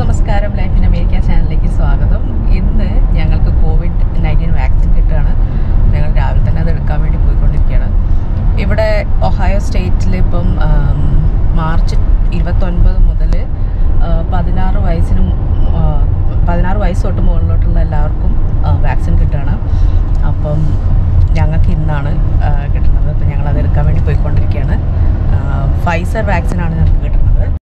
നമസ്കാരം life in America ചാനലിലേക്ക് സ്വാഗതം ഇന്ന് ഞങ്ങൾക്ക് കോവിഡ് നയൻറ്റീൻ വാക്സിൻ കിട്ടുകയാണ് ഞങ്ങൾ രാവിലെ തന്നെ അത് എടുക്കാൻ വേണ്ടി പോയിക്കൊണ്ടിരിക്കുകയാണ് ഇവിടെ ഒഹായോ സ്റ്റേറ്റിൽ ഇപ്പം ആം, മാർച്ച് ഇരുപത്തൊൻപത് മുതൽ പതിനാറ് വയസ്സിനും ആ, പതിനാറ് വയസ്സ് തൊട്ട് മുകളിലോട്ടുള്ള എല്ലാവർക്കും വാക്സിൻ കിട്ടുകയാണ് അപ്പം ഞങ്ങൾക്ക് ഇന്നാണ് ആ, കിട്ടുന്നത് അപ്പം ഞങ്ങൾ അത് എടുക്കാൻ വേണ്ടി പോയിക്കൊണ്ടിരിക്കുകയാണ് ഫൈസർ വാക്സിനാണ് ഞങ്ങൾക്ക് കിട്ടുന്നത്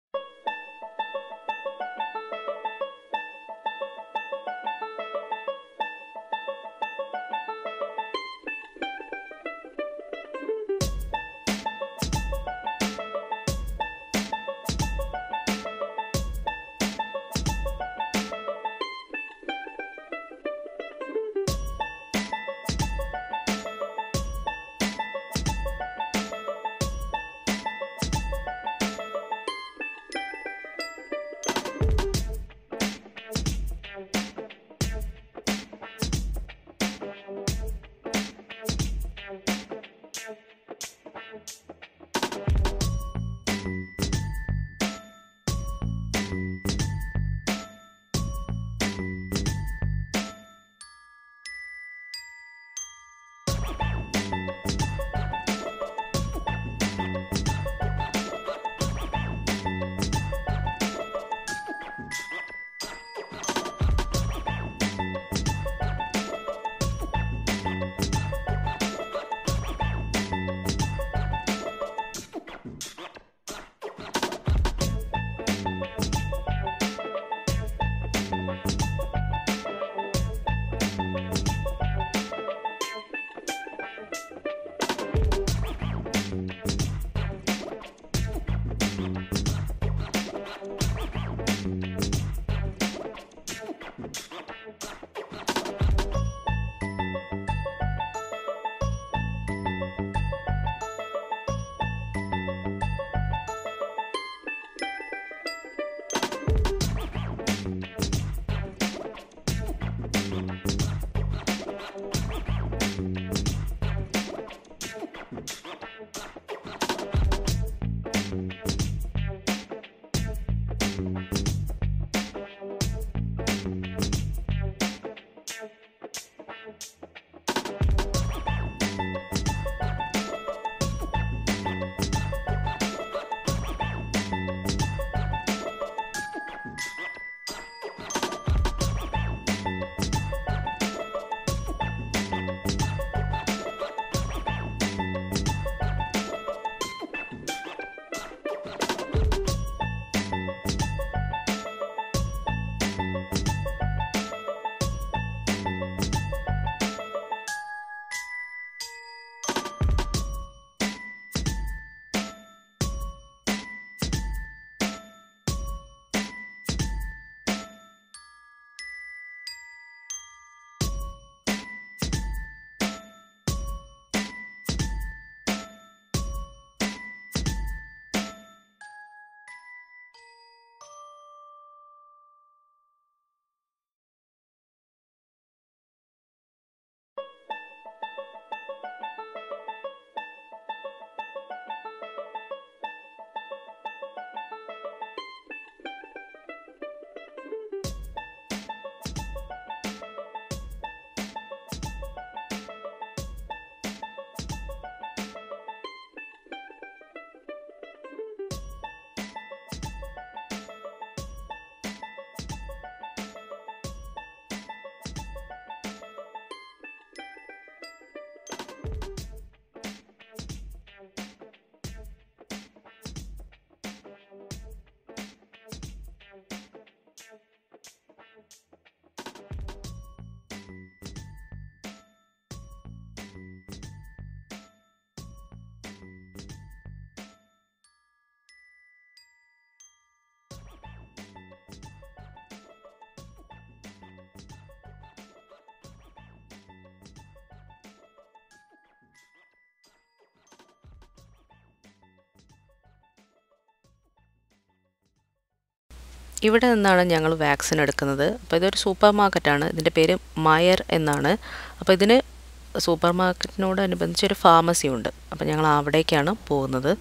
ഇവിടെ നിന്നാണ് ഞങ്ങൾ വാക്സിൻ എടുക്കുന്നത് അപ്പോൾ ഇതൊരു സൂപ്പർ മാർക്കറ്റാണ് ഇതിൻ്റെ പേര് മയർ എന്നാണ് അപ്പോൾ ഇതിന് സൂപ്പർ മാർക്കറ്റിനോടനുബന്ധിച്ച് ഒരു ഫാർമസി ഉണ്ട് അപ്പോൾ ഞങ്ങൾ അവിടേക്കാണ് പോകുന്നത്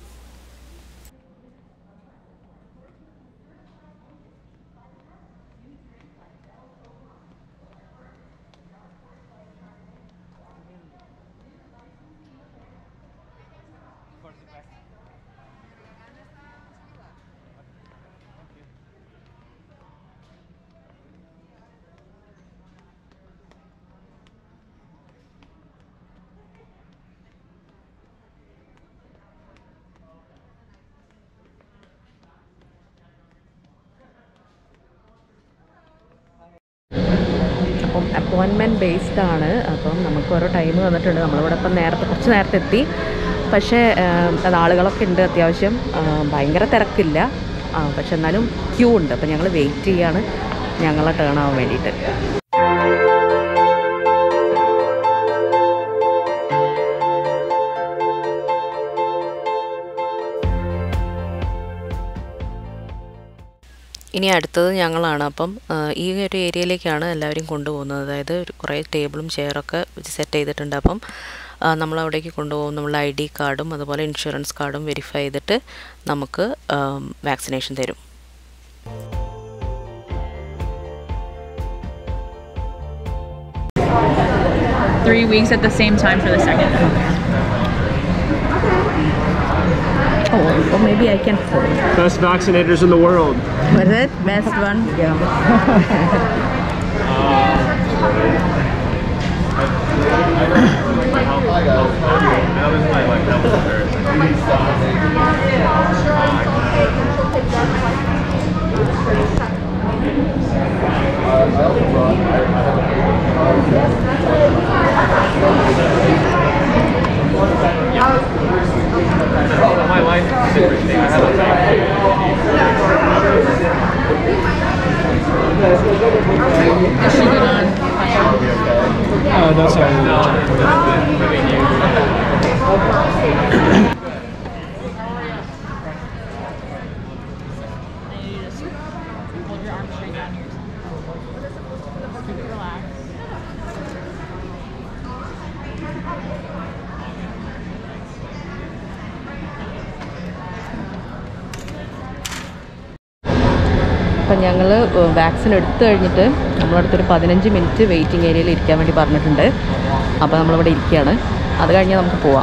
അപ്പം അപ്പോയിൻമെൻറ്റ് ബേസ്ഡ് ആണ് അപ്പം നമുക്ക് ഓരോ ടൈം തന്നിട്ടുണ്ട് നമ്മളിവിടെ ഇപ്പം നേരത്തെ കുറച്ച് നേരത്തെ എത്തി പക്ഷേ അത് ആളുകളൊക്കെ ഉണ്ട് അത്യാവശ്യം ആ, ഭയങ്കര തിരക്കില്ല ആ, പക്ഷെ എന്നാലും ക്യൂ ഉണ്ട് അപ്പം ഞങ്ങൾ വെയിറ്റ് ചെയ്യാണ് ഞങ്ങളെ ടേൺ ആവാൻ വേണ്ടിയിട്ട് ഇനി അടുത്തത് ഞങ്ങളാണ് അപ്പം ആ, ഈ ഒരു ഏരിയയിലേക്കാണ് എല്ലാവരും കൊണ്ടുപോകുന്നത് അതായത് ഒരു കുറേ ടേബിളും ചെയറൊക്കെ സെറ്റ് ചെയ്തിട്ടുണ്ട് അപ്പം ആ, നമ്മളവിടേക്ക് കൊണ്ടുപോകും നമ്മളുടെ ഐ ഡി കാർഡും അതുപോലെ ഇൻഷുറൻസ് കാർഡും വെരിഫൈ ചെയ്തിട്ട് നമുക്ക് വാക്സിനേഷൻ തരും Three weeks at the same time for the second. Oh maybe I can Best vaccinators in the world. Best one Uh, that's how Hold your arm straight down here. Keep it relaxed. അപ്പം ഞങ്ങൾ vaccine എടുത്തു കഴിഞ്ഞിട്ട് നമ്മളടുത്തൊരു പതിനഞ്ച് minute waiting ഏരിയയിൽ ഇരിക്കാൻ വേണ്ടി പറഞ്ഞിട്ടുണ്ട് അപ്പോൾ നമ്മളിവിടെ ഇരിക്കുകയാണ് അത് കഴിഞ്ഞാൽ നമുക്ക് പോവാം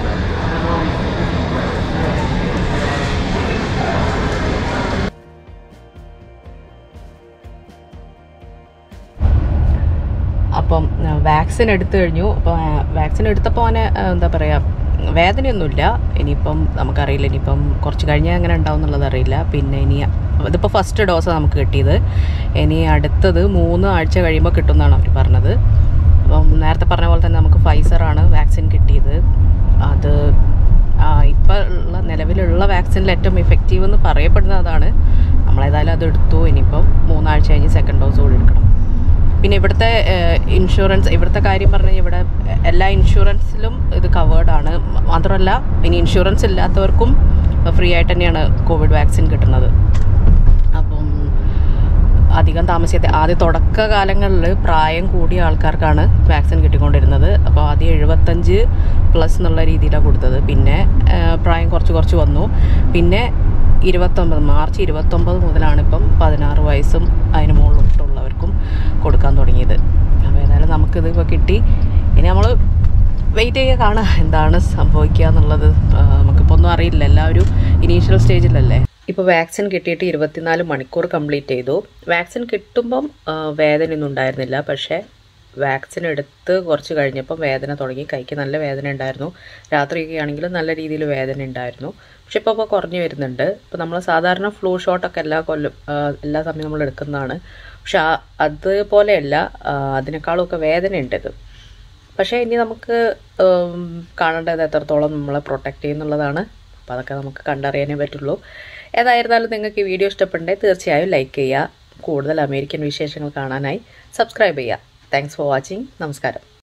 അപ്പം വാക്സിൻ എടുത്തു കഴിഞ്ഞു അപ്പോൾ വാക്സിൻ എടുത്തപ്പോൾ അവന് ആ, എന്താ പറയുക വേദനയൊന്നുമില്ല ഇനിയിപ്പം നമുക്കറിയില്ല ഇനിയിപ്പം കുറച്ച് കഴിഞ്ഞാൽ എങ്ങനെ ഉണ്ടാവും എന്നുള്ളത് അറിയില്ല പിന്നെ ഇനി ഇതിപ്പോൾ ഫസ്റ്റ് ഡോസ് നമുക്ക് കിട്ടിയത് ഇനി അടുത്തത് മൂന്ന് ആഴ്ച കഴിയുമ്പോൾ കിട്ടുമെന്നാണ് അവർ പറഞ്ഞത് അപ്പം നേരത്തെ പറഞ്ഞ പോലെ തന്നെ നമുക്ക് ഫൈസറാണ് വാക്സിൻ കിട്ടിയത് അത് ഇപ്പോൾ ഉള്ള നിലവിലുള്ള വാക്സിനിൽ ഏറ്റവും ഇഫക്റ്റീവ് എന്ന് പറയപ്പെടുന്നത് അതാണ് നമ്മളേതായാലും അത് എടുത്തു ഇനിയിപ്പം മൂന്നാഴ്ച കഴിഞ്ഞ് സെക്കൻഡ് ഡോസ് കൂടി എടുക്കണം പിന്നെ ഇവിടുത്തെ ഇൻഷുറൻസ് ഇവിടുത്തെ കാര്യം പറഞ്ഞു കഴിഞ്ഞാൽ ഇവിടെ എല്ലാ ഇൻഷുറൻസിലും ഇത് കവേർഡ് ആണ് മാത്രമല്ല ഇനി ഇൻഷുറൻസ് ഇല്ലാത്തവർക്കും ഫ്രീ ആയിട്ട് തന്നെയാണ് കോവിഡ് വാക്സിൻ കിട്ടുന്നത് അപ്പം അധികം താമസിയാതെ ആദ്യ തുടക്ക കാലങ്ങളിൽ പ്രായം കൂടിയ ആൾക്കാർക്കാണ് വാക്സിൻ കിട്ടിക്കൊണ്ടിരുന്നത് അപ്പോൾ ആദ്യം എഴുപത്തഞ്ച് പ്ലസ് എന്നുള്ള രീതിയിലാണ് കൊടുത്തത് പിന്നെ ആ, പ്രായം കുറച്ച് കുറച്ച് വന്നു പിന്നെ ഇരുപത്തൊമ്പത് മാർച്ച് ഇരുപത്തൊമ്പത് മുതലാണ് ഇപ്പം പതിനാറ് വയസ്സും അതിന് മുകളിലോട്ടുള്ളവർക്കും കൊടുക്കാൻ തുടങ്ങിയത് അപ്പോൾ ഏതായാലും നമുക്കിത് ഇപ്പോൾ കിട്ടി ഇനി നമ്മൾ വെയിറ്റ് ചെയ്യുക കാണാം എന്താണ് സംഭവിക്കുക എന്നുള്ളത് ആ, നമുക്കിപ്പോൾ ഒന്നും അറിയില്ല എല്ലാവരും ഇനീഷ്യൽ സ്റ്റേജിലല്ലേ ഇപ്പോൾ വാക്സിൻ കിട്ടിയിട്ട് ഇരുപത്തിനാല് മണിക്കൂർ കംപ്ലീറ്റ് ചെയ്തു വാക്സിൻ കിട്ടുമ്പം ആ, വേദനയൊന്നും ഉണ്ടായിരുന്നില്ല പക്ഷേ വാക്സിൻ എടുത്ത് കുറച്ച് കഴിഞ്ഞപ്പം വേദന തുടങ്ങി കൈക്ക് നല്ല വേദന ഉണ്ടായിരുന്നു രാത്രിയൊക്കെ ആണെങ്കിൽ നല്ല രീതിയിൽ വേദന ഉണ്ടായിരുന്നു പക്ഷെ ഇപ്പോൾ ഇപ്പോൾ കുറഞ്ഞു വരുന്നുണ്ട് ഇപ്പോൾ നമ്മൾ സാധാരണ ഫ്ലൂ ഷോട്ടൊക്കെ എല്ലാ കൊല്ലം ആ, എല്ലാ സമയം നമ്മൾ എടുക്കുന്നതാണ് പക്ഷെ ആ- അതുപോലെയല്ല ആ, അതിനേക്കാളുമൊക്കെ വേദനയുണ്ട് ഇത് പക്ഷേ ഇനി നമുക്ക് ഉം, കാണേണ്ടത് എത്രത്തോളം നമ്മളെ പ്രൊട്ടക്റ്റ് ചെയ്യുന്നുള്ളതാണ് അപ്പോൾ അതൊക്കെ നമുക്ക് കണ്ടറിയാനേ പറ്റുള്ളൂ ഏതായിരുന്നാലും നിങ്ങൾക്ക് ഈ വീഡിയോ ഇഷ്ടപ്പെട്ടുണ്ടെങ്കിൽ തീർച്ചയായും ലൈക്ക് ചെയ്യുക കൂടുതൽ അമേരിക്കൻ വിശേഷങ്ങൾ കാണാനായി സബ്സ്ക്രൈബ് ചെയ്യുക താങ്ക്സ് ഫോർ വാച്ചിങ് നമസ്കാരം